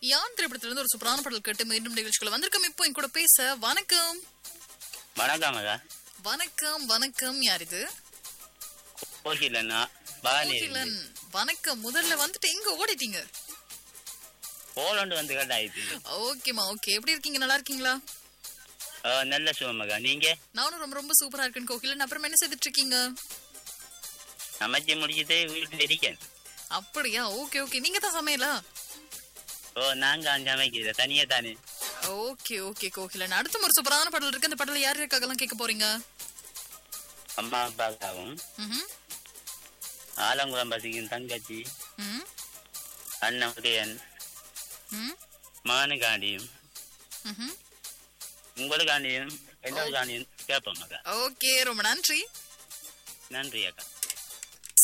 யான் திரைப்படத்துல இருந்து ஒரு சூப்பரான பாடல் கேட்டு மீண்டும் நிகழ்ச்சிக்குள்ள வந்திருக்கோம் இப்போ என் கூட பேச வணக்கம் வணக்கம் மகா வணக்கம் வணக்கம் யார் இது கோகிலண்ணா பவானி கோகிலன் வணக்கம் முதல்ல வந்துட்டு எங்க ஓடிட்டீங்க போலண்டு வந்து கட்டாயிது ஓகேமா ஓகே எப்படி இருக்கீங்க நல்லா இருக்கீங்களா நல்ல சுகம் மகா நீங்க நானும் ரொம்ப ரொம்ப சூப்பரா இருக்கேன் கோகிலன் அப்புறம் என்ன செய்துட்டு இருக்கீங்க சமைச்சு முடிச்சுட்டு வீட்டுல இருக்கேன் அப்படியா ஓகே ஓகே நீங்க தான் சமையலா ஓ நாங்க அஞ்சு சமைக்கிறேன் தனியா தானே ஓகே ஓகே கோகிலன் அடுத்த ஒரு சூப்பரான பாடல் இருக்கு அந்த பாடல யார் இருக்காகலாம் கேட்க போறீங்க அம்மா அப்பாக்காகவும் ம்ஹும். ஆலங்குளம் பசிக்கும் தங்கச்சி ம் அண்ணன் உதயன் ம் மானுகாண்டியும் ம்ஹும். உங்களுக்காண்டியும் என்னோட காண்டியும் கேட்போம் மகா ஓகே ரொம்ப நன்றி நன்றி அக்கா